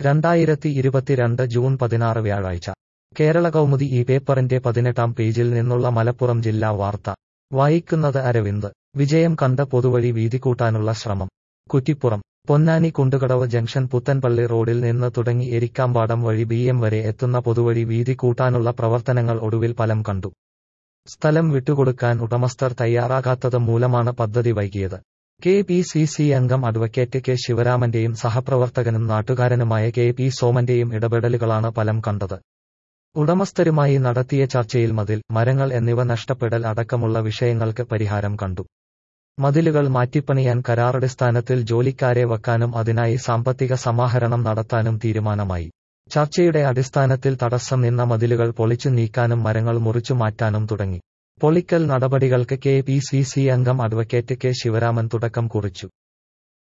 രണ്ടായിരത്തി ഇരുപത്തിരണ്ട് ജൂൺ പതിനാറ് വ്യാഴാഴ്ച കേരള കൗമുദി ഈ പേപ്പറിന്റെ പതിനെട്ടാം പേജിൽ നിന്നുള്ള മലപ്പുറം ജില്ലാ വാർത്ത വായിക്കുന്നത് അരവിന്ദ് വിജയം കണ്ട പൊതുവഴി വീതി കൂട്ടാനുള്ള ശ്രമം കുറ്റിപ്പുറം പൊന്നാനി കുണ്ടുകടവ് ജംഗ്ഷൻ പുത്തൻപള്ളി റോഡിൽ നിന്ന് തുടങ്ങി എരിക്കാമ്പാടം വഴി ബി എം വരെ എത്തുന്ന പൊതുവഴി വീതി കൂട്ടാനുള്ള പ്രവർത്തനങ്ങൾ ഒടുവിൽ ഫലം കണ്ടു സ്ഥലം വിട്ടുകൊടുക്കാൻ ഉടമസ്ഥർ തയ്യാറാകാത്തത് മൂലമാണ് പദ്ധതി വൈകിയത് കെ പി സി സി അംഗം അഡ്വക്കേറ്റ് കെ ശിവരാമന്റെയും സഹപ്രവർത്തകനും നാട്ടുകാരനുമായ കെ പി സോമന്റെയും ഇടപെടലുകളാണ് ഫലം കണ്ടത് ഉടമസ്ഥരുമായി നടത്തിയ ചർച്ചയിൽ മതിൽ മരങ്ങൾ എന്നിവ നഷ്ടപ്പെടൽ അടക്കമുള്ള വിഷയങ്ങൾക്ക് പരിഹാരം കണ്ടു മതിലുകൾ മാറ്റിപ്പണിയാൻ കരാറടിസ്ഥാനത്തിൽ ജോലിക്കാരെ വെക്കാനും അതിനായി സാമ്പത്തിക സമാഹരണം നടത്താനും തീരുമാനമായി ചർച്ചയുടെ അടിസ്ഥാനത്തിൽ തടസ്സം നിന്ന മതിലുകൾ പൊളിച്ചു നീക്കാനും മരങ്ങൾ മുറിച്ചു മാറ്റാനും തുടങ്ങി പൊളിക്കൽ നടപടികൾക്ക് കെ പി സി സി അംഗം അഡ്വക്കേറ്റ് കെ ശിവരാമൻ തുടക്കം കുറിച്ചു